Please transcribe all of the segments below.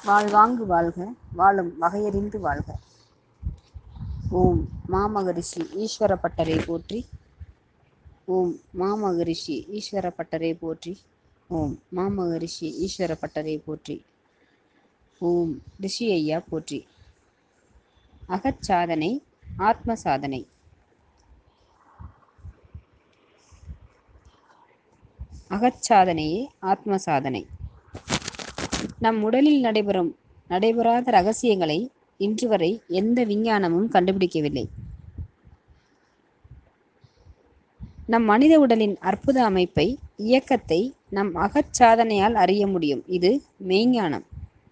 வாழ்வாங்கு வாழ்க வாழும் வகையறிந்து வாழ்க ஓம் மாமகரிஷி ஈஸ்வர பட்டரை போற்றி ஓம் மாமகரிஷி ஈஸ்வர பட்டரை போற்றி ஓம் மாமகரிஷி ஈஸ்வர பட்டரை போற்றி ஓம் ரிஷி ஐயா போற்றி அகச்சாதனை ஆத்ம சாதனை அகச்சாதனையே ஆத்ம சாதனை நம் உடலில் நடைபெறும் நடைபெறாத ரகசியங்களை இன்று வரை எந்த விஞ்ஞானமும் கண்டுபிடிக்கவில்லை நம் மனித உடலின் அற்புத அமைப்பை இயக்கத்தை நம் அகச்சாதனையால் அறிய முடியும் இது மெய்ஞானம்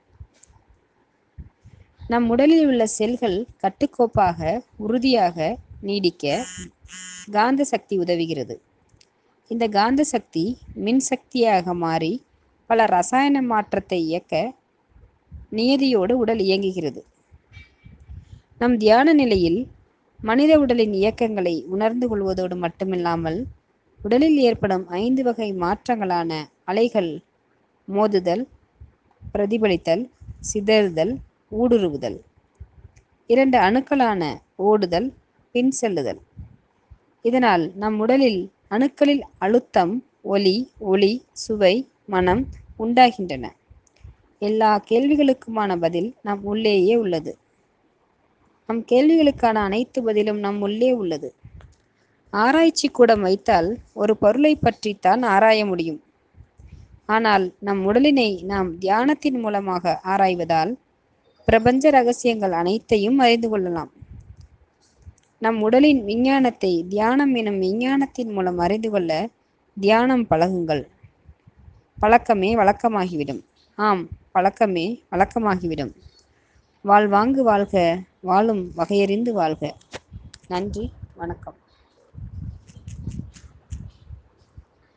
நம் உடலில் உள்ள செல்கள் கட்டுக்கோப்பாக உறுதியாக நீடிக்க காந்த சக்தி உதவுகிறது இந்த காந்த சக்தி மின்சக்தியாக மாறி பல ரசாயன மாற்றத்தை இயக்க நியதியோடு உடல் இயங்குகிறது நம் தியான நிலையில் மனித உடலின் இயக்கங்களை உணர்ந்து கொள்வதோடு மட்டுமில்லாமல் உடலில் ஏற்படும் ஐந்து வகை மாற்றங்களான அலைகள் மோதுதல் பிரதிபலித்தல் சிதறுதல் ஊடுருவுதல் இரண்டு அணுக்களான ஓடுதல் பின் செல்லுதல் இதனால் நம் உடலில் அணுக்களில் அழுத்தம் ஒலி ஒளி சுவை மனம் உண்டாகின்றன எல்லா கேள்விகளுக்குமான பதில் நம் உள்ளேயே உள்ளது நம் கேள்விகளுக்கான அனைத்து பதிலும் நம் உள்ளே உள்ளது ஆராய்ச்சி கூடம் வைத்தால் ஒரு பொருளை பற்றித்தான் ஆராய முடியும் ஆனால் நம் உடலினை நாம் தியானத்தின் மூலமாக ஆராய்வதால் பிரபஞ்ச ரகசியங்கள் அனைத்தையும் அறிந்து கொள்ளலாம் நம் உடலின் விஞ்ஞானத்தை தியானம் எனும் விஞ்ஞானத்தின் மூலம் அறிந்து கொள்ள தியானம் பழகுங்கள் பழக்கமே வழக்கமாகிவிடும் ஆம் பழக்கமே வழக்கமாகிவிடும் வாழ்வாங்கு வாழ்க வாழும் வகையறிந்து வாழ்க நன்றி வணக்கம்